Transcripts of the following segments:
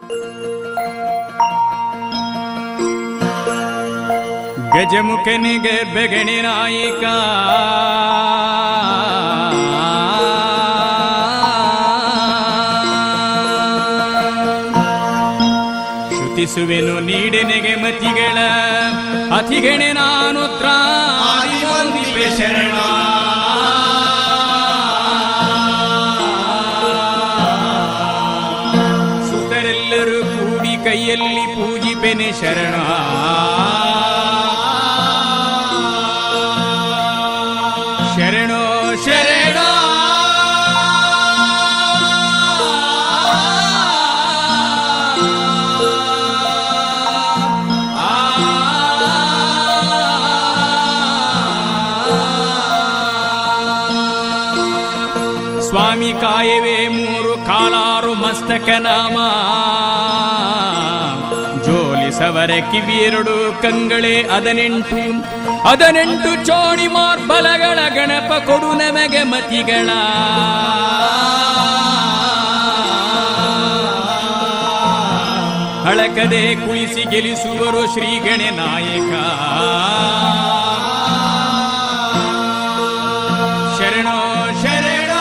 ಗಜಮುಖನಿಗೆ ಬೆಗಣಿ ನಾಯಿಕ ಶ್ರುತಿಸುವೆನು ನೀಡೆನೆಗೆ ಮತಿಗಳ ಅತಿಗೆಣೆ ನಾನು ತ್ರಾದಿವಂದಿಪೆ ಶರಣ ಸುತರೆಲ್ಲರೂ ಕೂಡಿ ಕೈಯಲ್ಲಿ ಪೂಜಿಪೆನೆ ಶರಣ ಶರಣೋ ಶರಣ ಸ್ವಾಮಿ ಕಾಯವೇ ಮೂರು ಕಾಲಾರು ಮಸ್ತಕ ನಾಮ ಜೋಲಿಸವರ ಕಿವಿಯೆರಡು ಕಂಗಳೇ ಹದಿನೆಂಟು ಹದಿನೆಂಟು ಚೋಡಿ ಮಾರ್ಬಲಗಳ ಗಣಪ ಕೊಡು ನಮಗೆ ಮತಿಗಳ ಹಳಕದೆ ಕುಳಿಸಿ ಗೆಲ್ಲಿಸುವರು ಶ್ರೀ ಗಣನಾಯಕ ಶರಣೋ ಶರಣೋ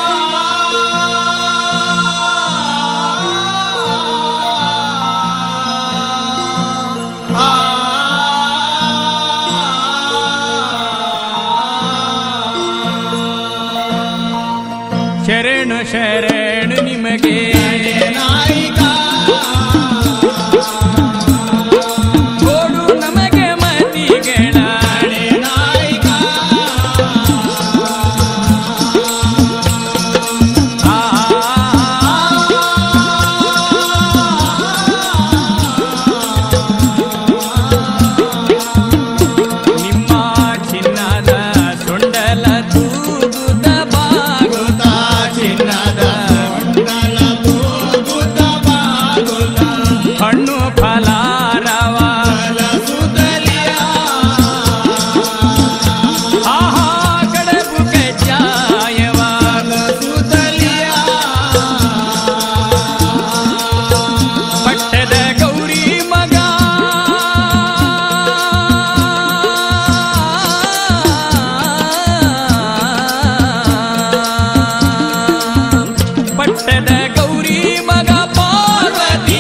ಶರಣು ಶರಣು ನಿಮಗೆ ಕೊಡು ನಮಗೆ ಮತಿಗಳ ನಿಮ್ಮ ಚಿನ್ನದ ಸೊಂಡಲ ತೂಗುತ್ತ ಬಾಗುತ್ತ ಚಿನ್ನದ ಹಣ್ಣು ಫಲಾರವ ಆಹಾ ಕಡಬು ಕಜ್ಜಾಯವ ಪಟ್ಟದ ಗೌರಿ ಮಗ ಪಟ್ಟದ ಗೌರಿ ಮಗ ಪಾರ್ವತಿ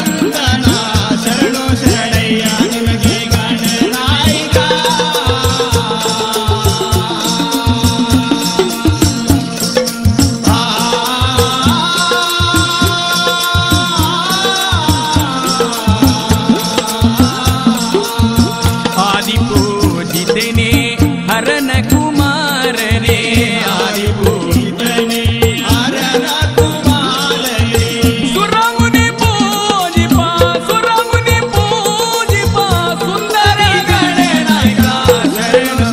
ಆದಿಪೂಜಿತನೆ ಹರನ ಕುಮಾರನೇ ಆದಿಪೂಜಿತನೆ ಸುರಮುನಿ ಪೂಜಿಪ ಸುರಮುನಿ ಪೂಜಿಪ ಸುಂದರ ಗಣನಾಯಕ ಶರಣ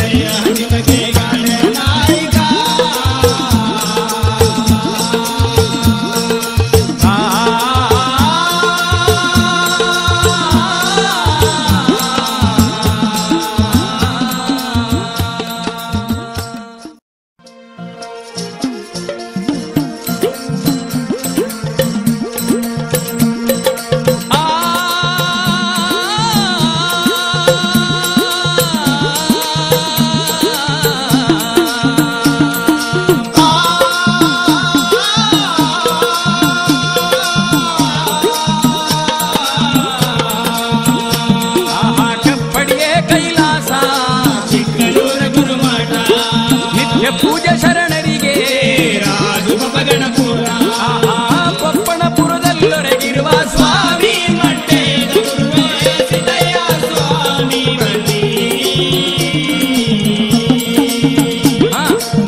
ಆಹಾ ಕಪ್ಪಡಿಯೇ ಕೈಲಾಸ ನಿತ್ಯ ಪೂಜೆ ಶರಣರಿಗೆ ಆಹಾ ಕೊಪ್ಪಣಪುರದಲ್ಲೊರಗಿರುವ ಸ್ವಾಮಿ ಆ,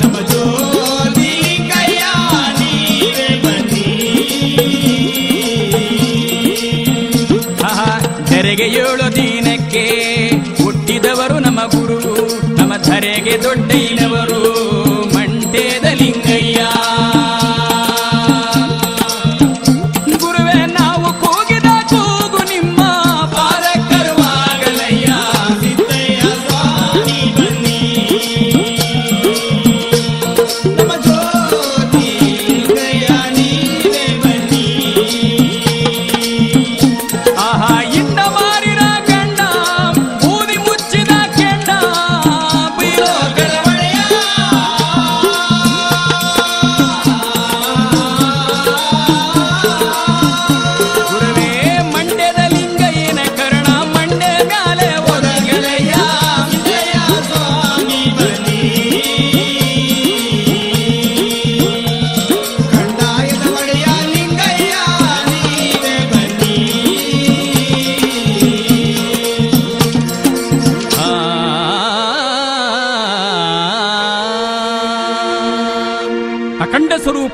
ಆಹಾ ಧರೆಗೆ ಏಳು ದಿನಕ್ಕೆ ಹುಟ್ಟಿದವರು ನಮ್ಮ ಗುರು ನಮ್ಮ ಧರೆಗೆ ದೊಡ್ಡಯ್ಯನವರು ಮಂಟೇದ ಲಿಂಗಯ್ಯ ಗುರುವೇ ನಾವು ಕೂಗಿದ ಕೂಗು ನಿಮ್ಮ ಪಾದ ಕರುವಾಗಲಯ್ಯ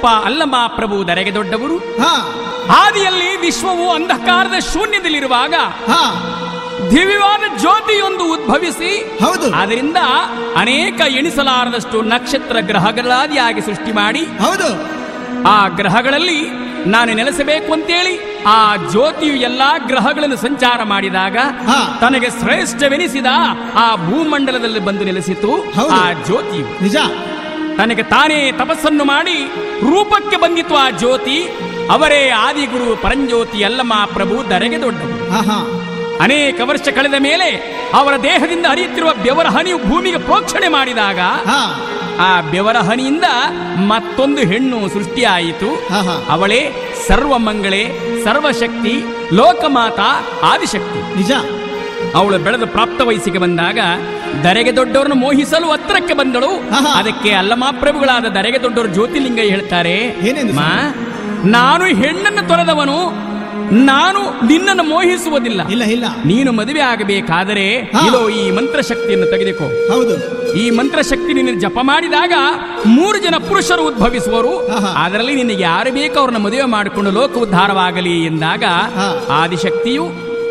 ರೂಪ ಅಲ್ಲಮ್ಮ ಪ್ರಭು ದರೆಗೆ ದೊಡ್ಡವರು ಹಾ ಆದಿಯಲ್ಲಿ ವಿಶ್ವವು ಅಂಧಕಾರದ ಶೂನ್ಯದಲ್ಲಿರುವಾಗ ಹಾ ದಿವ್ಯವಾದ ಜ್ಯೋತಿಯೊಂದು ಉದ್ಭವಿಸಿ ಹೌದು ಅದರಿಂದ ಅನೇಕ ಎಣಿಸಲಾರದಷ್ಟು ನಕ್ಷತ್ರ ಗ್ರಹಗಳಾದಿಯಾಗಿ ಸೃಷ್ಟಿ ಮಾಡಿ ಹೌದು ಆ ಗ್ರಹಗಳಲ್ಲಿ ನಾನು ನೆಲೆಸಬೇಕು ಅಂತೇಳಿ ಆ ಜ್ಯೋತಿಯು ಎಲ್ಲಾ ಗ್ರಹಗಳನ್ನು ಸಂಚಾರ ಮಾಡಿದಾಗ ಹಾ. ತನಗೆ ಶ್ರೇಷ್ಠವೆನಿಸಿದ ಆ ಭೂಮಂಡಲದಲ್ಲಿ ಬಂದು ನೆಲೆಸಿತು ಹೌದು. ಆ ಜ್ಯೋತಿಯು ನಿಜ ತನಗೆ ತಾನೇ ತಪಸ್ಸನ್ನು ಮಾಡಿ ರೂಪಕ್ಕೆ ಬಂದಿತ್ತು ಆ ಜ್ಯೋತಿ ಅವರೇ ಆದಿಗುರು ಪರಂಜ್ಯೋತಿ ಅಲ್ಲಮ್ಮ ಪ್ರಭು ದರೆಗೆ ದೊಡ್ಡವು ಹಾ ಹಾ ಅನೇಕ ವರ್ಷ ಕಳೆದ ಮೇಲೆ ಅವರ ದೇಹದಿಂದ ಹರಿಯುತ್ತಿರುವ ಬೆವರ ಹನಿಯು ಭೂಮಿಗೆ ಪ್ರೋಕ್ಷಣೆ ಮಾಡಿದಾಗ ಹಾ ಆ ಬೆವರ ಹನಿಯಿಂದ ಮತ್ತೊಂದು ಹೆಣ್ಣು ಸೃಷ್ಟಿಯಾಯಿತು ಹಾ ಹಾ ಅವಳೇ ಸರ್ವಮಂಗಳೆ ಸರ್ವಶಕ್ತಿ ಲೋಕಮಾತಾ ಆದಿಶಕ್ತಿ ನಿಜ ಅವಳು ಬೆಳೆದು ಪ್ರಾಪ್ತ ವಯಸ್ಸಿಗೆ ಬಂದಾಗ ದರೆಗೆ ದೊಡ್ಡವರನ್ನು ಮೋಹಿಸಲು ಹತ್ತಿರಕ್ಕೆ ಬಂದಳು ಆಹಾ. ಅದಕ್ಕೆ ಅಲ್ಲಮಾಪ್ರಭುಗಳಾದ ದರೆಗೆ ದೊಡ್ಡವರು ಜ್ಯೋತಿಲಿಂಗ ಹೇಳ್ತಾರೆ ಏನೆಂದು ಮಾ ನಾನು ಹೆಣ್ಣನ್ನು ತೊರೆದವನು ನಾನು ನಿನ್ನನ್ನು ಮೋಹಿಸುವುದಿಲ್ಲ ಇಲ್ಲ ಇಲ್ಲ ನೀನು ಮದುವೆ ಆಗಬೇಕಾದರೆ ಹಾ. ಇದೋ ಈ ಮಂತ್ರಶಕ್ತಿಯನ್ನು ತೆಗೆದುಕೋ ಹೌದು ಈ ಮಂತ್ರಶಕ್ತಿ ನಿನ್ನ ಜಪ ಮಾಡಿದಾಗ ಮೂರು ಜನ ಪುರುಷರು ಉದ್ಭವಿಸುವರು ಆಹಾ. ಅದರಲ್ಲಿ ನಿನಗೆ ಯಾರು ಬೇಕೋ ಅವ್ರನ್ನ ಮದುವೆ ಮಾಡಿಕೊಂಡು ಲೋಕ ಉದ್ಧಾರವಾಗಲಿ ಎಂದಾಗ ಹಾ. ಆದಿಶಕ್ತಿಯು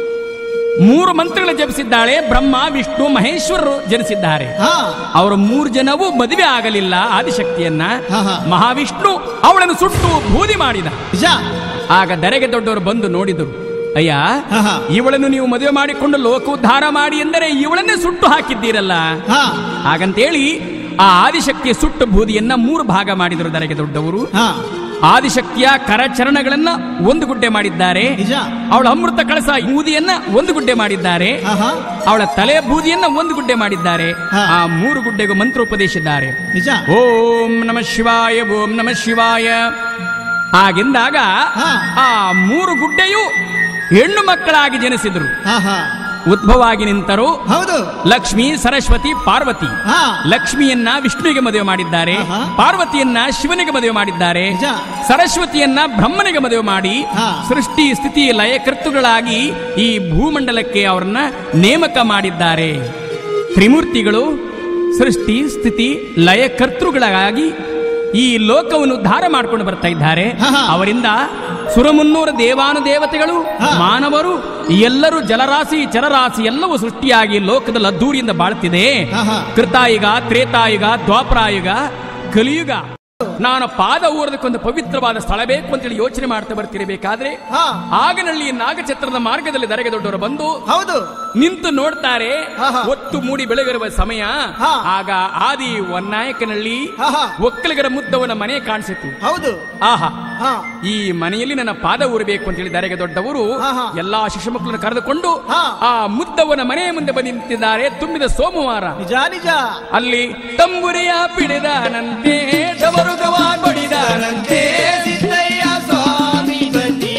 ಮೂರು ಮಂತ್ರಗಳ ಜಪಿಸಿದ್ದಾಳೆ ಬ್ರಹ್ಮ ವಿಷ್ಣು ಮಹೇಶ್ವರರು ಜನಿಸಿದ್ದಾರೆ ಹಾ ಅವರು ಮೂರು ಜನವೂ ಮದುವೆ ಆಗಲಿಲ್ಲ ಆದಿಶಕ್ತಿಯನ್ನ ಹಾ, ಹಾ. ಮಹಾವಿಷ್ಣು ಅವಳನ್ನು ಸುಟ್ಟು ಬೂದಿ ಮಾಡಿದ ನಿಜ ಆಗ ದರೆಗೆ ದೊಡ್ಡವರು ಬಂದು ನೋಡಿದರು ಅಯ್ಯ ಹಾ, ಹಾ. ಇವಳನ್ನು ನೀವು ಮದುವೆ ಮಾಡಿಕೊಂಡು ಲೋಕ ಉದ್ಧಾರ ಮಾಡಿ ಎಂದರೆ ಇವಳನ್ನೇ ಸುಟ್ಟು ಹಾಕಿದ್ದೀರಲ್ಲ ಹಾ ಹಾಗಂತೇಳಿ ಆ ಆದಿಶಕ್ತಿಯ ಸುಟ್ಟು ಬೂದಿಯನ್ನ ಮೂರು ಭಾಗ ಮಾಡಿದರು ದರೆಗೆ ದೊಡ್ಡವರು ಹಾ ಆದಿಶಕ್ತಿಯ ಕರಚರಣಗಳನ್ನ ಒಂದು ಗುಡ್ಡೆ ಮಾಡಿದ್ದಾರೆ ನಿಜ ಅವಳ ಅಮೃತ ಕಳಸ ಬೂದಿಯನ್ನ ಒಂದು ಗುಡ್ಡೆ ಮಾಡಿದ್ದಾರೆ ಹಾ ಹಾ ಅವಳ ತಲೆ ಬೂದಿಯನ್ನ ಒಂದು ಗುಡ್ಡೆ ಮಾಡಿದ್ದಾರೆ ಹಾ. ಆ ಮೂರು ಗುಡ್ಡೆಗೂ ಮಂತ್ರೋಪದೇಶಿದ್ದಾರೆ ನಿಜ ಓಂ ನಮ ಶಿವಾಯ ಓಂ ನಮ ಶಿವಾಯ ಹಾಗೆಂದಾಗ ಹಾ. ಆ ಮೂರು ಗುಡ್ಡೆಯು ಹೆಣ್ಣು ಮಕ್ಕಳಾಗಿ ಜನಿಸಿದರು ಹಾ ಹಾ ಉದ್ಭವಾಗಿ ನಿಂತರು ಹೌದು ಲಕ್ಷ್ಮಿ ಸರಸ್ವತಿ ಪಾರ್ವತಿ ಹಾ ಲಕ್ಷ್ಮಿಯನ್ನ ವಿಷ್ಣುವಿಗೆ ಮದುವೆ ಮಾಡಿದ್ದಾರೆ ಆಹಾ. ಪಾರ್ವತಿಯನ್ನ ಶಿವನಿಗೆ ಮದುವೆ ಮಾಡಿದ್ದಾರೆ ನಿಜ. ಸರಸ್ವತಿಯನ್ನ ಬ್ರಹ್ಮನಿಗೆ ಮದುವೆ ಮಾಡಿ ಹಾ. ಸೃಷ್ಟಿ ಸ್ಥಿತಿ ಲಯಕರ್ತೃಗಳಾಗಿ ಈ ಭೂಮಂಡಲಕ್ಕೆ ಅವರನ್ನ ನೇಮಕ ಮಾಡಿದ್ದಾರೆ ತ್ರಿಮೂರ್ತಿಗಳು ಸೃಷ್ಟಿ ಸ್ಥಿತಿ ಲಯಕರ್ತೃಗಳಾಗಿ ಈ ಲೋಕವನ್ನು ಉದ್ಧಾರ ಮಾಡ್ಕೊಂಡು ಬರ್ತಾ ಇದ್ದಾರೆ ಹಾ, ಹಾ. ಅವರಿಂದ ಸುರಮುನ್ನೂರ ದೇವಾನುದೇವತೆಗಳು ಹಾ. ಮಾನವರು ಎಲ್ಲರೂ ಜಲರಾಶಿ ಚರರಾಶಿ ಎಲ್ಲವೂ ಸೃಷ್ಟಿಯಾಗಿ ಲೋಕದಲ್ಲಿ ಅದ್ದೂರಿಯಿಂದ ಬಾಳ್ತಿದೆ ಹಾ, ಹಾ. ಕೃತಾಯುಗ ತ್ರೇತಾಯುಗ ದ್ವಾಪರಾಯುಗ ಕಲಿಯುಗ ನಾನು ಪಾದ ಊರದಕ್ಕೊಂದು ಪವಿತ್ರವಾದ ಸ್ಥಳ ಬೇಕು ಅಂತೇಳಿ ಯೋಚನೆ ಮಾಡ್ತಾ ಬರ್ತಿರಬೇಕಾದ್ರೆ ಹಾ ಆಗನಲ್ಲಿ ನಾಗಛತ್ರದ ಮಾರ್ಗದಲ್ಲಿ ದರೆಗೆ ದೊಡ್ಡವರು ಬಂದು ಹೌದು ನಿಂತು ನೋಡ್ತಾರೆ ಹಾ, ಹಾ. ಒತ್ತು ಮೂಡಿ ಬೆಳಗಿರುವ ಸಮಯ ಹಾ. ಆಗ ಆದಿ ಒನ್ನಾಯಕನಲ್ಲಿ ಹಾ, ಹಾ. ಒಕ್ಕಲಿಗರ ಮುದ್ದವನ ಮನೆ ಕಾಣಿಸಿತು ಹೌದು ಆಹಾ ಹಾ ಈ ಮನೆಯಲ್ಲಿ ನನ್ನ ಪಾದ ಊರಬೇಕು ಅಂತ ಹೇಳಿ ದರೆಗೆ ದೊಡ್ಡವರು ಹಾ, ಹಾ. ಎಲ್ಲಾ ಶಿಶು ಮಕ್ಕಳನ್ನು ಕರೆದುಕೊಂಡು ಹಾ. ಆ ಮುದ್ದವನ ಮನೆಯ ಮುಂದೆ ಬಂದು ನಿಂತಿದ್ದಾರೆ ತುಂಬಿದ ಸೋಮವಾರ ನಿಜ ನಿಜ ಅಲ್ಲಿ ತಂಬುರಿಯ ಪಿಡಿದಾನಂತೆ ಡಮರುಗವ ಬಡಿದಾನಂತೆ ಸಿದ್ದಯ್ಯ ಸ್ವಾಮಿ ಬನ್ನಿ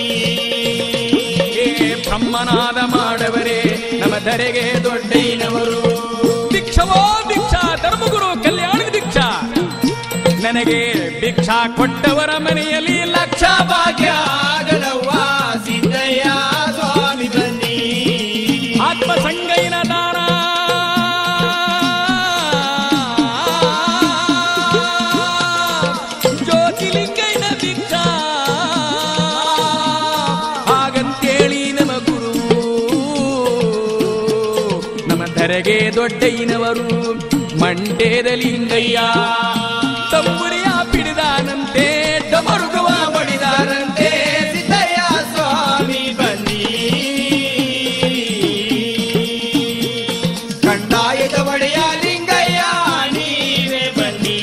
ಏ ಬ್ರಹ್ಮನಾದ ಮಾಡವರೇ ನಮ್ಮ ಧರೆಗೆ ದೊಡ್ಡಯ್ಯನವರು ಭಿಕ್ಷವೋ ಭಿಕ್ಷಾ ಧರ್ಮಗುರು ಕಲ್ಯಾಣ ದೀಕ್ಷಾ ನನಗೆ ಭಿಕ್ಷಾ ಕೊಟ್ಟವರ ಮನೆಯಲ್ಲಿ ಲಕ್ಷ ಭಾಗ್ಯ ಆಗಲವ್ವ ಸಿದ್ದಯ್ಯ ಸ್ವಾಮಿ ಬನ್ನಿ ಆತ್ಮ ಸಂಗೈನ ದಾನ ಜ್ಯೋತಿಲಿಂಗೈನ ಭಿಕ್ಷಾ ಹಾಗಂತೇಳಿ ನಮ್ಮ ಗುರು ನಮ್ಮ ಧರೆಗೆ ದೊಡ್ಡಯ್ಯನವರು ಮಂಡ್ಯದ ಲಿಂಗಯ್ಯ ತಂಬುರಿಯ ಪಿಡಿದಾನಂತೆ ಡಮರುಗವ ಬಡಿದಾರಂತೆ ಸಿದ್ದಯ್ಯ ಸ್ವಾಮಿ ಬನ್ನಿ ಕಂದಾಯದ ಒಡೆಯ ಲಿಂಗಯ್ಯ ನೀವೇ ಬನ್ನಿ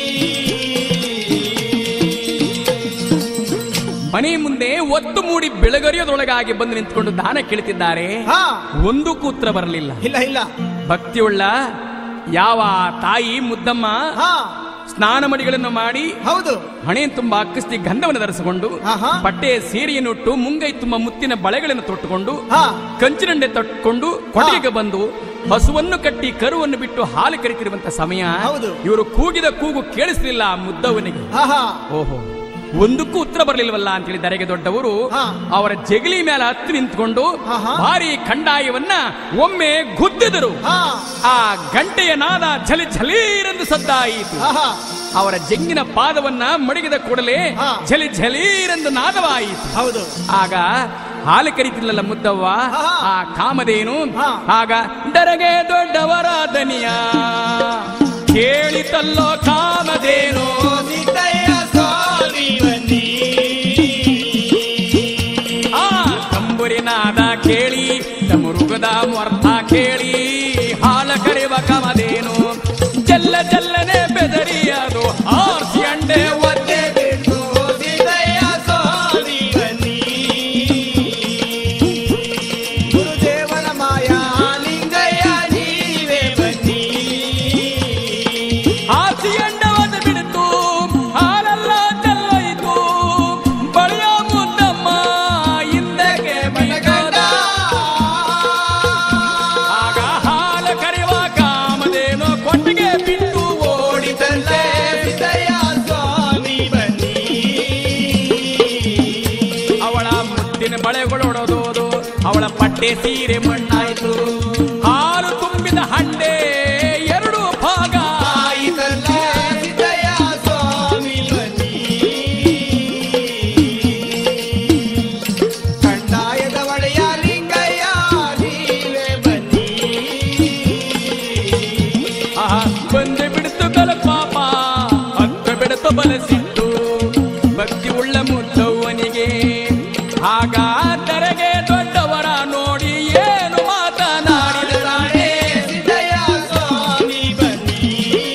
ಮನೆ ಮುಂದೆ ಒತ್ತು ಮೂಡಿ ಬೆಳಗರಿಯೋದ್ರೊಳಗಾಗಿ ಬಂದು ನಿಂತ್ಕೊಂಡು ದಾನ ಕೇಳುತ್ತಿದ್ದಾರೆ ಹಾ ಒಂದು ಕೂತ್ರ ಬರಲಿಲ್ಲ ಇಲ್ಲ ಇಲ್ಲ ಭಕ್ತಿಯುಳ್ಳ ಯಾವ ತಾಯಿ ಮುದ್ದಮ್ಮ ಹಾ ಸ್ನಾನ ಮಡಿಗಳನ್ನು ಮಾಡಿ ಹೌದು ಹಣೆ ತುಂಬಾ ಅಕ್ಕಸ್ತಿ ಗಂಧವನ್ನು ಧರಿಸಿಕೊಂಡು ಆಹಾ. ಬಟ್ಟೆ ಸೀರೆಯನ್ನುಟ್ಟು ಮುಂಗೈ ತುಂಬಾ ಮುತ್ತಿನ ಬಳೆಗಳನ್ನು ತೊಟ್ಟುಕೊಂಡು ಹಾ ಕಂಚಿನಂಡೆ ತೊಟ್ಟುಕೊಂಡು ಕೊಟ್ಟಿಗೆ ಬಂದು ಹಸುವನ್ನು ಕಟ್ಟಿ ಕರುವನ್ನು ಬಿಟ್ಟು ಹಾಲು ಕರಿತಿರುವಂತ ಸಮಯ ಹೌದು. ಇವರು ಕೂಗಿದ ಕೂಗು ಕೇಳಿಸಲಿಲ್ಲ ಆ ಮುದ್ದವನಿಗೆ ಹಾ ಹಾ ಓಹೋ ಒಂದಕ್ಕೂ ಉತ್ತರ ಬರಲಿಲ್ವಲ್ಲ ಅಂತೇಳಿ ದರೆಗೆ ದೊಡ್ಡವರು ಹಾ. ಅವರ ಜಗಲಿ ಮೇಲೆ ಹತ್ತಿ ನಿಂತ್ಕೊಂಡು ಆಹಾ. ಭಾರಿ ಕಂಡಾಯವನ್ನ ಒಮ್ಮೆ ಗುದ್ದಿದರು ಹಾ ಆ ಗಂಟೆಯ ನಾದ ಝಲಿ ಝಲೀರೆಂದು ಸದ್ದಾಯಿತು ಹಾ ಹಾ ಅವರ ಜಂಗಿನ ಪಾದವನ್ನ ಮಡಗಿದ ಕೂಡಲೇ ಹಾ. ಝಲಿ ಝಲೀರೆಂದು ನಾದವಾಯಿತು ಹೌದು ಆಗ ಹಾಲು ಕರಿತಿಲ್ಲಲ್ಲ ಮುದ್ದವ್ವ ಹಾ. ಆ ಕಾಮಧೇನು ಹಾ. ಆಗ ಡರಗೆ ದೊಡ್ಡವರ ದನಿಯ ಕೇಳಿತಲ್ಲೋ ಕಾಮಧೇನು ಸಿದ್ದಯ್ಯ ಸ್ವಾಮಿ ಬನ್ನಿ ಆ ತಂಬುರಿನಾದ ಕೇಳಿ ತಮರುಗದ ಮೊರ್ಥ ಕೇಳಿ ಹಾಲ ಕರೆವ ಕಾಮಧೇನು ಜಲ್ಲ ಜಲ್ಲನೆ ಬೆದರಿ ಅದು ಆರ್ಸಿ ಅಂಡೆ ಒದ್ದೆ ಬಿಟ್ಟು ಸಿದ್ದಯ್ಯ ಸ್ವಾಮಿ ಬನ್ನಿ ಗುರುದೇವನ ಮಾಯಾ ಲಿಂಗಯ್ಯ ನೀವೇ ಬನ್ನಿ ಆರ್ಸಿ ಅಂಡವಾದ ಬಿಡಿತು ಹಾಲೆಲ್ಲ ಚೆಲ್ಲೋಯ್ತು ಬಳಿಯ ಮುದ್ದಮ್ಮ ಹಿಂದಕ್ಕೆ ಮನಗಂಡ ಆಗ ಹಾಲ ಕರೆಯುವ ಕಾಮಧೇನು ಕೊಟ್ಟಿಗೆ ಬಿಟ್ಟು ಓಡಿತಂತೆ ಸಿದ್ದಯ್ಯ ಸ್ವಾಮಿ ಬನ್ನಿ ಅವಳ ಮುದ್ದಿನ ಬಳೆಗಳೊಡೋದು ಅವಳ ಪಟ್ಟೆ ಸೀರೆ ಮಣ್ಣಾಯ್ತು ಹಾಲು ತುಂಬಿದ ಹಂಡೆ ಎರಡು ಭಾಗ ಆಯಿತಲ್ಲ ಸಿದ್ದಯ್ಯ ಸ್ವಾಮಿ ಬನ್ನಿ ಕಂದಾಯದ ಒಡೆಯ ಲಿಂಗಯ್ಯ ನೀವೇ ಬನ್ನಿ ಆಹಾ, ಬಂದೆ ಬಿಡ್ತು ಕಲ ಪಾಪ ಅಂತ ಬಿಡುತ್ತ ಬಲಸಿಟ್ಟು ಭಕ್ತಿ ಉಳ್ಳ ಮುದ್ದವ್ವನಿಗೆ ಆಗ ತೆರೆಗೆ ದೊಡ್ಡವರ ನೋಡಿ ಏನು ಮಾತನಾಡಿದ ನಾಳೆ ಸಿದ್ದಯ್ಯ ಸ್ವಾಮಿ ಬನ್ನಿ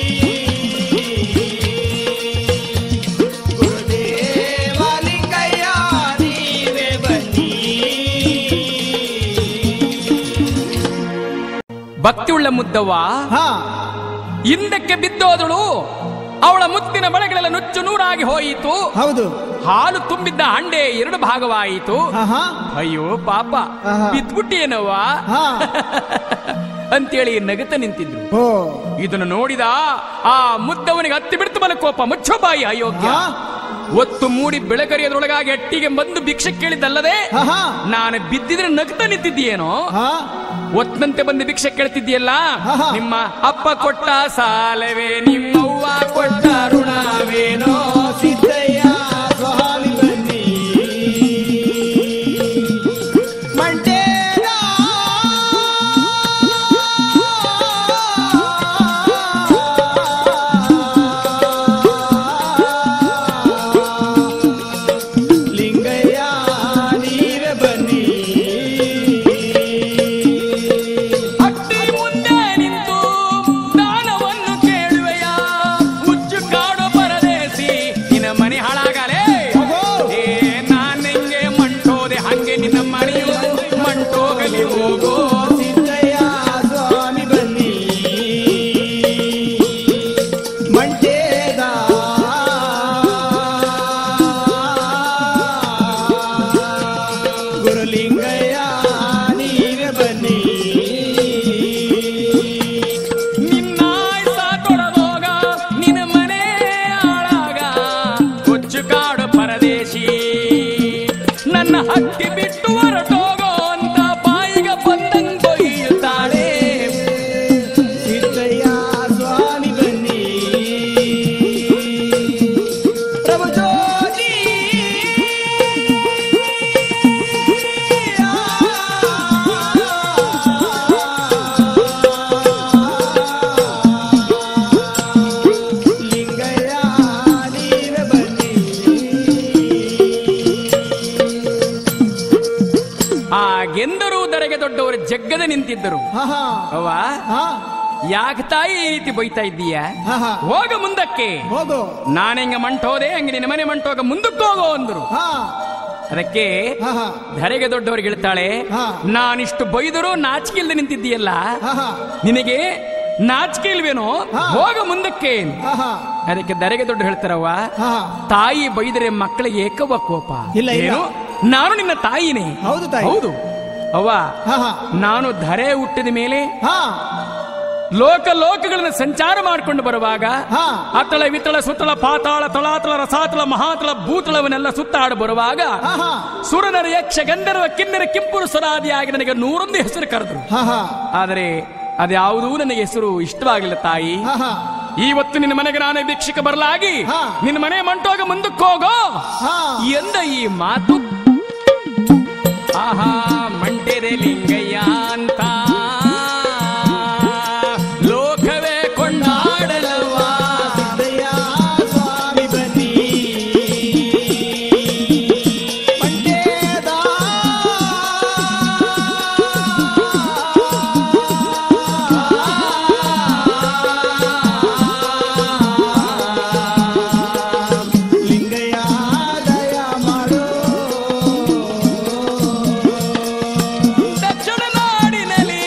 ಗುರುದೇವ ಲಿಂಗಯ್ಯ ನೀವೇ ಬನ್ನಿ ಭಕ್ತಿ ಉಳ್ಳ ಮುದ್ದವ್ವ ಹಾ ಹಿಂದಕ್ಕೆ ಬಿದ್ದೋದಳು ಅವಳ ಮುತ್ತಿನ ಬಳೆಗಳೆಲ್ಲ ನುಚ್ಚು ನೂರಾಗಿ ಹೋಯಿತು ಹೌದು ಹಾಲು ತುಂಬಿದ್ದ ಹಂಡೆ ಎರಡು ಭಾಗವಾಯಿತು ಆಹಾ ಅಯ್ಯೋ ಪಾಪ ಆಹಾ. ಬಿದ್ಬಿಟ್ಟೇನವ್ವ ಹಾ ಅಂತೇಳಿ ನಗುತ್ತ ನಿಂತಿದ್ರು ಓ ಇದನ್ನು ನೋಡಿದ ಆ ಮುದ್ದವನಿಗೆ ಹತ್ತಿ ಬಿಡ್ತು ಬಲ ಕೋಪ ಮುಚ್ಚೋ ಬಾಯಿ ಅಯೋಗ್ಯ ಹಾ? ಒತ್ತು ಮೂಡಿ ಬೆಳಕರಿಯದ್ರೊಳಗಾಗಿ ಅಟ್ಟಿಗೆ ಬಂದು ಭಿಕ್ಷೆ ಕೇಳಿದ್ದಲ್ಲದೆ ಆಹಾ ನಾನು ಬಿದ್ದಿದ್ರೆ ನಗ್ತಾ ನಿಂತಿದ್ದೀಯೇನೋ ಹಾ ಒತ್ತಂತೆ ಬಂದು ಭಿಕ್ಷೆ ಕೇಳ್ತಿದ್ದೀಯಲ್ಲ ಆಹಾ. ನಿಮ್ಮ ಅಪ್ಪ ಕೊಟ್ಟ ಸಾಲವೇ ನಿಮ್ಮವ್ವ ಕೊಟ್ಟ ಋಣವೇನೋ ಸಿದ್ದಯ್ಯ ಸ್ವಾಮಿ ಬನ್ನಿ ಮಂಟೇದ ಲಿಂಗಯ್ಯ ನೀವೇ ಬನ್ನಿ ಅಟ್ಟಿ ಮುಂದೆ ನಿಂತು ದಾನವನ್ನು ಕೇಳುವೆಯ ಮುಚ್ಚು ಕಾಡು ಪರದೇಸಿ ನಿನ್ನ ಮನೆ ಹಾಳಾಗಲೇ ಅಗೋ. ಏ ನಾನ್ ಹೆಂಗೆ ಮಂಟೋದೆ ಹಂಗೆ ನಿನ್ನ ಮನೆಯು ಮಂಟೋಗಲಿ ಹೋಗೋ ಸಿದ್ದಯ್ಯ ಸ್ವಾಮಿ ಬನ್ನಿ ಮಂಟೇದ ಗುರುಲಿಂಗಯ್ಯ ನೀವೇ ಬನ್ನಿ ನಿನ್ನ ಸಾಕೊಡದೋಗ ನಿನ್ನ ಮನೆ ಹಾಳಾಗ ಮುಚ್ಚು ಕಾಡು ಪರದೇಶಿ ನನ್ನ ಹಕ್ಕಿ ಬಿಟ್ಟು ಹೊರಟೋಗೋ ಅಂತ ಬಾಯಿಗೆ ಬಂದಂಗ್ ಬೊಯ್ಯುತ್ತಾಳೆ ಸಿದ್ದಯ್ಯ ಸ್ವಾಮಿ ಬನ್ನಿ ಪ್ರಭು ಜ್ಯೋತಿ ಲಿಂಗಯ್ಯ ನೀವೇ ಬನ್ನಿ ಆ ಗೆಂದರು ದರೆಗೆ ದೊಡ್ಡವರು ಜಗ್ಗದ ನಿಂತಿದ್ದರು ಹಾ ಹಾ ಅವ್ವ ಹಾ ಯಾಕೆ ತಾಯಿ ಈ ರೀತಿ ಬೈತಾ ಇದ್ದೀಯ ಹಾ ಹಾ ಹೋಗ ಮುಂದಕ್ಕೆ ಹೋಗು ನಾನು ಹೆಂಗ ಮಂಟೋದೆ ಹಂಗೆ ನಿನ್ನ ಮನೆ ಮಂಟೋಗ ಮುಂದಕ್ಕೆ ಹೋಗೋ ಅಂದ್ರು ಹಾ ಅದಕ್ಕೆ ಹಾ ಹಾ ಧರೆಗೆ ದೊಡ್ಡವರಿಗೆ ಹೇಳ್ತಾಳೆ ಹಾ. ನಾನಿಷ್ಟು ಬೈದರೂ ನಾಚಿಕೆ ಇಲ್ದೆ ನಿಂತಿದ್ದೀಯಲ್ಲ ಹಾ ಹಾ ನಿನಗೆ ನಾಚಿಕೆ ಇಲ್ವೇನೋ ಹಾ. ಹೋಗ ಮುಂದಕ್ಕೆ ಹಾ ಹಾ ಅದಕ್ಕೆ ಧರೆಗೆ ದೊಡ್ಡ ಹೇಳ್ತಾರವ್ವ ಹಾ ತಾಯಿ ಬೈದರೆ ಮಕ್ಕಳಿಗೆ ಏಕವ ಕೋಪ ಇಲ್ಲ, ಇಲ್ಲ. ಏನು ನಾನು ನಿನ್ನ ತಾಯಿನೇ ಹೌದು ತಾಯಿ. ಹೌದು ಅವ್ವ ಹಾ ಹಾ ನಾನು ಧರೆ ಹುಟ್ಟಿದ ಮೇಲೆ ಹಾ ಲೋಕ ಲೋಕಗಳನ್ನು ಸಂಚಾರ ಮಾಡಿಕೊಂಡು ಬರುವಾಗ ಹಾ. ಅತಳ ವಿತಳ ಸುತ್ತಳ ಪಾತಾಳ ತಳಾತಳ ರಸಾತಳ ಮಹಾತಳ ಭೂತಳವನ್ನೆಲ್ಲ ಸುತ್ತಾಡಿ ಬರುವಾಗ ಹಾ ಹಾ ಸುರನರ ಯಕ್ಷ ಗಂಧರ್ವ ಕಿನ್ನರ ಕಿಂಪುರು ಸ್ವರಾದಿಯಾಗಿ ನನಗೆ ನೂರೊಂದು ಹೆಸರು ಕರೆದ್ರು ಹಾ ಹಾ ಆದರೆ ಅದ್ಯಾವುದೂ ನನಗೆ ಹೆಸರು ಇಷ್ಟವಾಗಿಲ್ಲ ತಾಯಿ ಹಾ ಹಾ ಇವತ್ತು ನಿನ್ನ ಮನೆಗೆ ನಾನು ಭಿಕ್ಷಕ ಬರಲಾಗಿ ಹಾ. ನಿನ್ನ ಮನೆ ಮಂಟೋಗ ಮುಂದಕ್ಕೆ ಹೋಗೋ ಹಾ ಎಂದ ಈ ಮಾತು ಆಹಾ ಮಂಟೆದೆ ಲಿಂಗಯ್ಯ ಅಂತ ಲೋಕವೇ ಕೊಂಡಾಡಲವಾ ಸಿದ್ದಯ್ಯ ಸ್ವಾಮಿ ಬನ್ನಿ ಮಂಡ್ಯದ ಲಿಂಗಯ್ಯ ದಯ ಮಾಡು ದಕ್ಷಿಣ ನಾಡಿನಲ್ಲಿ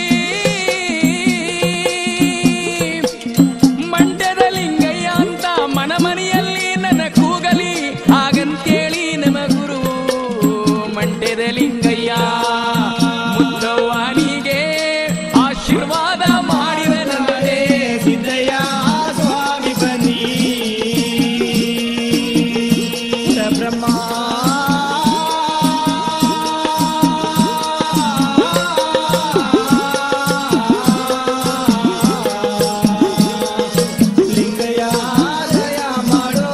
ಮಂಡ್ಯದ ಲಿಂಗಯ್ಯ ಅಂತ ಮನ ಮನೆಯಲ್ಲಿ ನನ್ನ ಕೂಗಲಿ ಹಾಗಂತೇಳಿ ನಮ್ಮ ಗುರು ಮಂಡ್ಯದ ಲಿಂಗಯ್ಯ ಮುದ್ದವ್ವನಿಗೆ ಆಶೀರ್ವಾದ ಮಾಡಿದನಂತೆ ಸಿದ್ದಯ್ಯ ಸ್ವಾಮಿ ಬನ್ನಿ ಬ್ರಹ್ಮ ಲಿಂಗಯ್ಯ ದಯ ಮಾಡು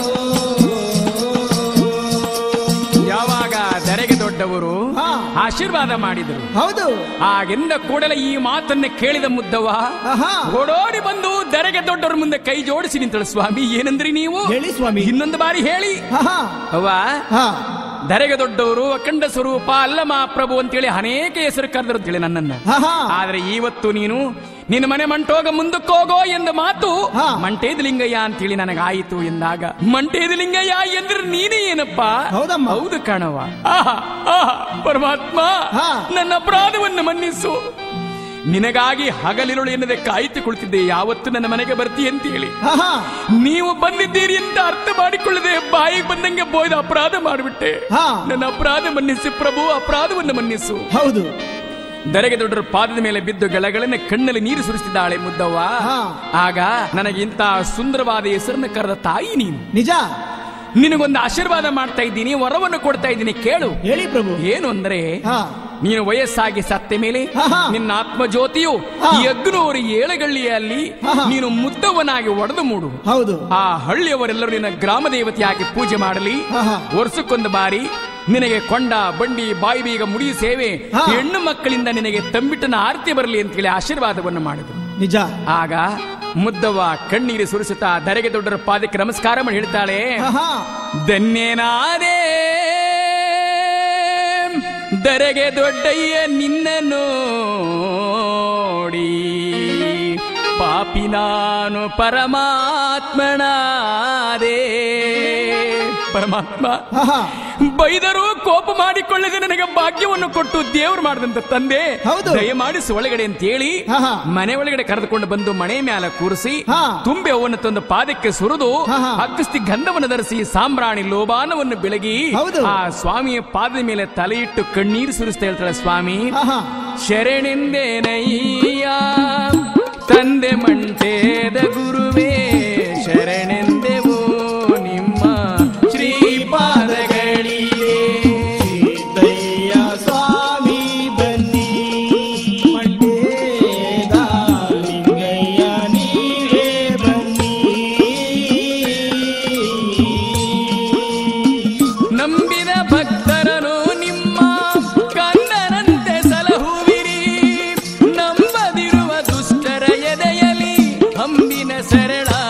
ಯಾವಾಗ ದರೆಗೆ ದೊಡ್ಡವರು ಹಾ. ಆಶೀರ್ವಾದ ಮಾಡಿದರು ಹೌದು ಹಾಗೆಂದ ಕೂಡಲೇ ಈ ಮಾತನ್ನ ಕೇಳಿದ ಮುದ್ದವ್ವ ಆಹಾ ಓಡೋಡಿ ಬಂದು ದರೆಗೆ ದೊಡ್ಡವ್ರ ಮುಂದೆ ಕೈ ಜೋಡಿಸಿ ನಿಂತಳು ಸ್ವಾಮಿ ಏನಂದ್ರಿ ನೀವು ಹೇಳಿ ಸ್ವಾಮಿ ಇನ್ನೊಂದು ಬಾರಿ ಹೇಳಿ ಆಹಾ ಅವ್ವ ಹಾ ದರೆಗೆ ದೊಡ್ಡವರು ಅಖಂಡ ಸ್ವರೂಪ ಅಲ್ಲಮ ಪ್ರಭು ಅಂತೇಳಿ ಅನೇಕ ಹೆಸರು ಕರೆದರು ಅಂತೇಳಿ ನನ್ನನ್ನ ಆಹಾ ಆದ್ರೆ ಇವತ್ತು ನೀನು ನಿನ್ನ ಮನೆ ಮಂಟೋಗ ಮುಂದಕ್ಕೆ ಹೋಗೋ ಎಂದ ಮಾತು ಹಾ. ಮಂಟೇದ ಲಿಂಗಯ್ಯ ಅಂತೇಳಿ ನನಗಾಯಿತು ಎಂದಾಗ ಮಂಟೇದ ಲಿಂಗಯ್ಯ ಎಂದ್ರೆ ನೀನೇ ಏನಪ್ಪ ಹೌದಮ್ಮ. ಹೌದು ಕಣವ ಆಹಾ, ಆಹಾ, ಪರಮಾತ್ಮ ಹಾ. ನನ್ನ ಅಪರಾಧವನ್ನು ಮನ್ನಿಸು ನಿನಗಾಗಿ ಹಗಲಿರುಳು ಎನ್ನದೆ ಕಾಯ್ತು ಕುಳಿತಿದ್ದೆ ಯಾವತ್ತು ನನ್ನ ಮನೆಗೆ ಬರ್ತಿ ಅಂತೇಳಿ ಆಹಾ ನೀವು ಬಂದಿದ್ದೀರಿ ಅಂತ ಅರ್ಥ ಮಾಡಿಕೊಳ್ಳದೆ ಬಾಯಿಗೆ ಬಂದಂಗೆ ಬೋಯ್ದ ಅಪರಾಧ ಮಾಡಿಬಿಟ್ಟೆ ಹಾ. ನನ್ನ ಅಪರಾಧ ಮನ್ನಿಸು ಪ್ರಭು ಅಪರಾಧವನ್ನು ಮನ್ನಿಸು ಹೌದು ದರೆಗೆ ದೊಡ್ಡರ ಪಾದದ ಮೇಲೆ ಬಿದ್ದು ಗೆಳಗಳನ್ನ ಕಣ್ಣಲ್ಲಿ ನೀರು ಸುರಿಸಿದ್ದಾಳೆ ಮುದ್ದವ್ವ ಹಾ. ಆಗ ನನಗೆ ಇಂಥ ಸುಂದರವಾದ ಹೆಸರನ್ನು ಕರೆದ ತಾಯಿ ನೀನು ನಿಜ ನಿನಗೊಂದು ಆಶೀರ್ವಾದ ಮಾಡ್ತಾ ಇದ್ದೀನಿ ವರವನ್ನು ಕೊಡ್ತಾ ಇದ್ದೀನಿ ಕೇಳು ಹೇಳಿ ಪ್ರಭು ಏನು ಅಂದ್ರೆ ಹಾ ನೀನು ವಯಸ್ಸಾಗಿ ಸತ್ತ ಮೇಲೆ ಆಹಾ. ನಿನ್ನ ಆತ್ಮಜ್ಯೋತಿಯು ಹಾ. ಈ ಅಗ್ನೋರು ಏಳಗಳ್ಳಿಯಲ್ಲಿ ಆಹಾ. ನೀನು ಮುದ್ದವನಾಗಿ ಒಡೆದು ಮೂಡು ಹೌದು ಆ ಹಳ್ಳಿಯವರೆಲ್ಲರೂ ನಿನ್ನ ಗ್ರಾಮ ದೇವತೆಯಾಗಿ ಪೂಜೆ ಮಾಡಲಿ ಆಹಾ. ವರ್ಷಕ್ಕೊಂದು ಬಾರಿ ನಿನಗೆ ಕೊಂಡ ಬಂಡಿ ಬಾಯಿ ಬೀಗ ಮುಡಿ ಸೇವೆ ಹಾ. ಹೆಣ್ಣು ಮಕ್ಕಳಿಂದ ನಿನಗೆ ತಂಬಿಟ್ಟನ ಆರತಿ ಬರಲಿ ಅಂತ ಹೇಳಿ ಆಶೀರ್ವಾದವನ್ನು ಮಾಡಿದರು ನಿಜ ಆಗ ಮುದ್ದವ್ವ ಕಣ್ಣೀರು ಸುರಿಸುತ್ತಾ ದರೆಗೆ ದೊಡ್ಡರ ಪಾದಕ್ಕೆ ನಮಸ್ಕಾರ ಮಾಡಿ ಹೇಳ್ತಾಳೆ ಆಹಾ ಧನ್ಯನಾದೆ ದರೆಗೆ ದೊಡ್ಡಯ್ಯ ನಿನ್ನ ನೋಡಿ ಪಾಪಿ ನಾನು ಪರಮಾತ್ಮನಾದೆ ಪರಮಾತ್ಮ ಆಹಾ ಬೈದರೂ ಕೋಪ ಮಾಡಿಕೊಳ್ಳದೆ ನನಗೆ ಭಾಗ್ಯವನ್ನು ಕೊಟ್ಟು ದೇವರು ಮಾಡಿದಂತ ತಂದೆ ಹೌದು. ದಯಮಾಡಿಸಿ ಒಳಗಡೆ ಅಂತ ಹೇಳಿ ಆಹಾ. ಮನೆ ಒಳಗಡೆ ಕರೆದುಕೊಂಡು ಬಂದು ಮನೆ ಮ್ಯಾಲ ಕೂರಿಸಿ ಹಾ. ತುಂಬೆ ಅವನ್ನು ತಂದು ಪಾದಕ್ಕೆ ಸುರಿದು ಆಹಾ. ಅಗಸ್ತಿ ಗಂಧವನ್ನು ಧರಿಸಿ ಸಾಂಬ್ರಾಣಿ ಲೋಬಾನವನ್ನು ಬೆಳಗಿ ಹೌದು. ಆ ಸ್ವಾಮಿಯ ಪಾದದ ಮೇಲೆ ತಲೆ ಇಟ್ಟು ಕಣ್ಣೀರು ಸುರಿಸ್ತಾ ಹೇಳ್ತಾಳೆ ಸ್ವಾಮಿ ಆಹಾ ಶರಣೆಂದೇನಯ್ಯ ತಂದೆ ಮಂಟೇದ ಗುರುವೇ ಶರಣೆಂದೆವೋ ನಿಮ್ಮ ಶ್ರೀಪಾದಗಳಿಗೆ ಸಿದ್ದಯ್ಯ ಸ್ವಾಮಿ ಬನ್ನಿ ಮಂಡ್ಯದ ಲಿಂಗಯ್ಯ ನೀವೇ ಬನ್ನಿ ನಂಬಿದ ಭಕ್ತರನು ನಿಮ್ಮ ಕಂದನಂತೆ ಸಲಹುವಿರಿ ನಂಬದಿರುವ ದುಷ್ಟರ ಎದೆಯಲಿ ಅಂಬಿನ ಸರಳ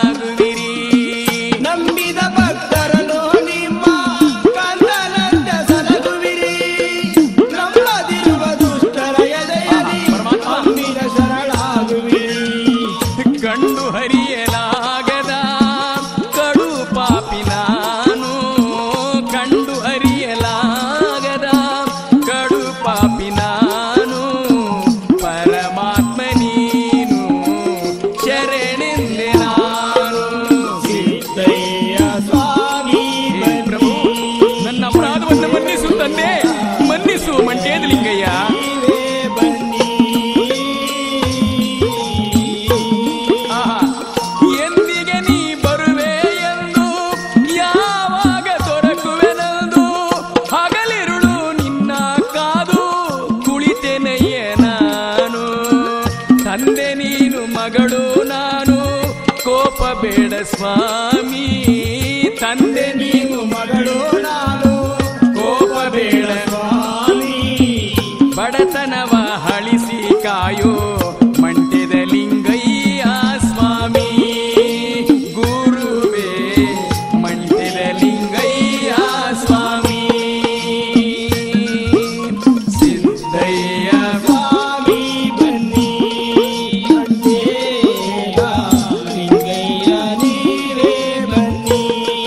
ಬೇಡ ಸ್ವಾಮಿ ತಂದೆ ನೀನು ಮಗಳು ನಾನು ಕೋಪ ಬೇಡ ಸ್ವಾಮಿ ಬಡತನವ ಹಳಿಸಿ ಕಾಯೋ ಮಂಟೆದ ಲಿಂಗಯ್ಯ ಸ್ವಾಮಿ ಗುರುವೇ ಮಂಟೆದ ಲಿಂಗಯ್ಯ ಸ್ವಾಮಿ ಸಿದ್ದಯ್ಯ ಸ್ವಾಮಿ ಬನ್ನಿ ಅಡ್ಡೇಗ ಲಿಂಗಯ್ಯ ನೀರೇ ಬನ್ನಿ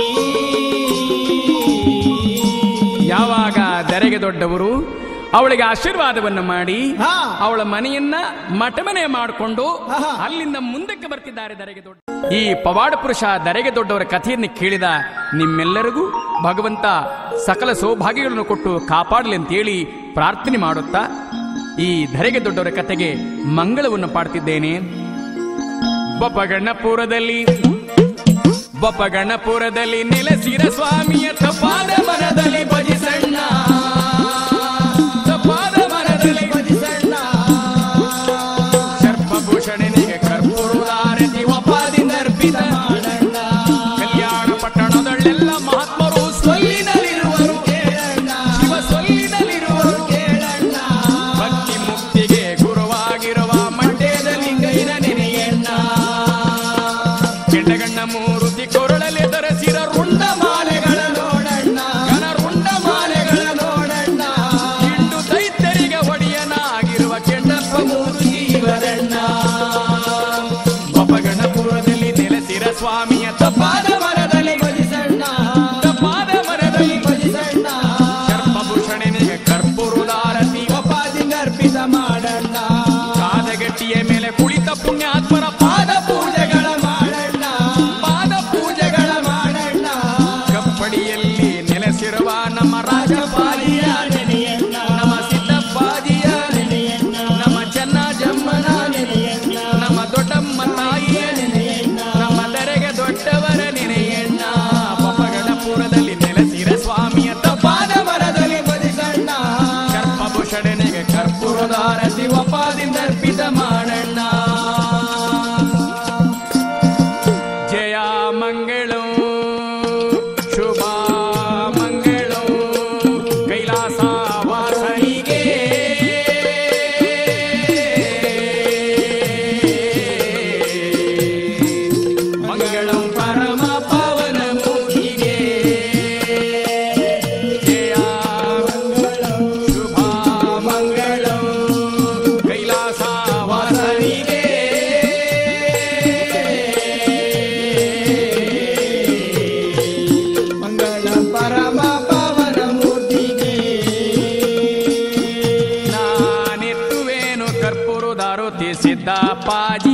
ಯಾವಾಗ ದರೆಗೆ ದೊಡ್ಡವರು ಅವಳಿಗೆ ಆಶೀರ್ವಾದವನ್ನು ಮಾಡಿ ಹಾ. ಅವಳ ಮನೆಯನ್ನ ಮಠಮನೆ ಮಾಡಿಕೊಂಡು ಆಹಾ. ಅಲ್ಲಿಂದ ಮುಂದಕ್ಕೆ ಬರ್ತಿದ್ದಾರೆ ದರೆಗೆ ದೊಡ್ಡ ಈ ಪವಾಡ ಪುರುಷ ದರೆಗೆ ದೊಡ್ಡವರ ಕಥೆಯನ್ನು ಕೇಳಿದ ನಿಮ್ಮೆಲ್ಲರಿಗೂ ಭಗವಂತ ಸಕಲ ಸೌಭಾಗ್ಯಗಳನ್ನು ಕೊಟ್ಟು ಕಾಪಾಡಲಿ ಅಂತೇಳಿ ಪ್ರಾರ್ಥನೆ ಮಾಡುತ್ತಾ ಈ ಧರೆಗೆ ದೊಡ್ಡವರ ಕಥೆಗೆ ಮಂಗಳವನ್ನು ಪಾಡ್ತಿದ್ದೇನೆ ಬೊಪ್ಪಗಣ್ಣಪುರದಲ್ಲಿ ಬೊಪ್ಪಗಣ್ಣಪುರದಲ್ಲಿ ನೆಲೆಸಿರ ಸ್ವಾಮಿಯ ತಪಾದ ಮನದಲ್ಲಿ ಭಜಿಸಣ್ಣ ತಪಾದ ಮನದಲ್ಲಿ ಭಜಿಸಣ್ಣ ಸರ್ಪಭೂಷಣನಿಗೆ ಕರ್ಪೂರದಾರತಿ ಒಪಾದಿಂದರ್ಪಿತ ಮಾಡಣ್ಣ ಕಲ್ಯಾಣ ಪಟ್ಟಣದಲ್ಲೆಲ್ಲ ಮಹಾತ್ಮರು ಸೊಲ್ಲಿನಲ್ಲಿರುವರು ಕೇಳಣ್ಣ ಶಿವ ಸೊಲ್ಲಿನಲ್ಲಿರುವರು ಕೇಳಣ್ಣ ಭಕ್ತಿ ಮುಕ್ತಿಗೆ ಗುರುವಾಗಿರುವ ಮಂಡ್ಯದ ಲಿಂಗೈನ ನೆನೆಯಣ್ಣ ಕೆಂಡಗಣ್ಣ ಮೂರುತಿ ಕೊರಳಲೆ ಧರಿಸಿರ ರುಂಡ ಮಾಲೆಗಳ ನೋಡಣ್ಣ ಘನ ರುಂಡ ಮಾಲೆಗಳ ನೋಡಣ್ಣ ಹಿಂಡು ದೈತ್ಯರಿಗೆ ಒಡೆಯನಾಗಿರುವ ಕೆಂಡಪ್ಪ ಮೂರ್ತಿ ಇವರಣ್ಣ ಒಬ್ಬಗಣಪುರದಲ್ಲಿ ನೆಲೆಸಿರ ಸ್ವಾಮಿಯ ತಪಾದ ಮರದಲ್ಲಿ ಭಜಿಸಣ್ಣ ತಪಾದ ಮರದಲ್ಲಿ ಭಜಿಸಣ್ಣ ಸರ್ಪಭೂಷಣನಿಗೆ ಕರ್ಪೂರದಾರತಿ ಒಪ್ಪಾದಿಂದ ಅರ್ಪಿತ ಮಾಡಣ್ಣ ಕಾದಗಟ್ಟಿಯ ಮೇಲೆ ಕುಳಿತ ಪುಣ್ಯಾತ್ಮರ ಪಾದ ಪೂಜೆಗಳ ಮಾಡಣ್ಣ ಪಾದ ಪೂಜೆಗಳ ಮಾಡಣ್ಣ ಕಪ್ಪಡಿಯಲ್ಲಿ ನೆಲೆಸಿರುವ ನಮ್ಮ ರಾಜಪಾಲಿಯ ನೆನೆಯಣ್ಣ ನಮ್ಮ ಸಿದ್ದಪ್ಪಾಜಿಯ ನೆನೆಯಣ್ಣ ನಮ್ಮ ಚೆನ್ನ ಜಮ್ಮನ ನೆನೆಯಣ್ಣ ನಮ್ಮ ದೊಡ್ಡಮ್ಮ ತಾಯಿಯ ನಮ್ಮ ದರೆಗೆ ದೊಡ್ಡವರ ನೆನೆಯಣ್ಣ ಪಪಗಣಪುರದಲ್ಲಿ ನೆಲೆಸಿರ ಸ್ವಾಮಿಯ ತಪಾದ ಮರದಲ್ಲಿ ಭಜಿಸಣ್ಣ ಕರ್ಪಭೂಷಣನಿಗೆ ಕರ್ಪೂರದಾರತಿ ಒಪಾದಿಂದ ಅರ್ಪಿತ ಮಾಡಣ್ಣ ಜಯ ಮಂಗಳಂ ಶುಭ ಮಂಗಳಂ ಕೈಲಾಸ ವಾಸನಿಗೆ ಮಂಗಳಂ ಪರಮ ಪಾವನ ಮೂರ್ತಿಗೆ ಜಯ ಶುಭ ಮಂಗಳಂ ಕೈಲಾಸ ವಾಸನಿಗೆ ಮಂಗಳ ಪರಮ ಪಾವನ ಮೂರ್ತಿಗೆ ನಾನೆತ್ತುವೇನು ಕರ್ಪೂರದಾರುತಿ ಸಿದ್ದಪ್ಪಾಜಿ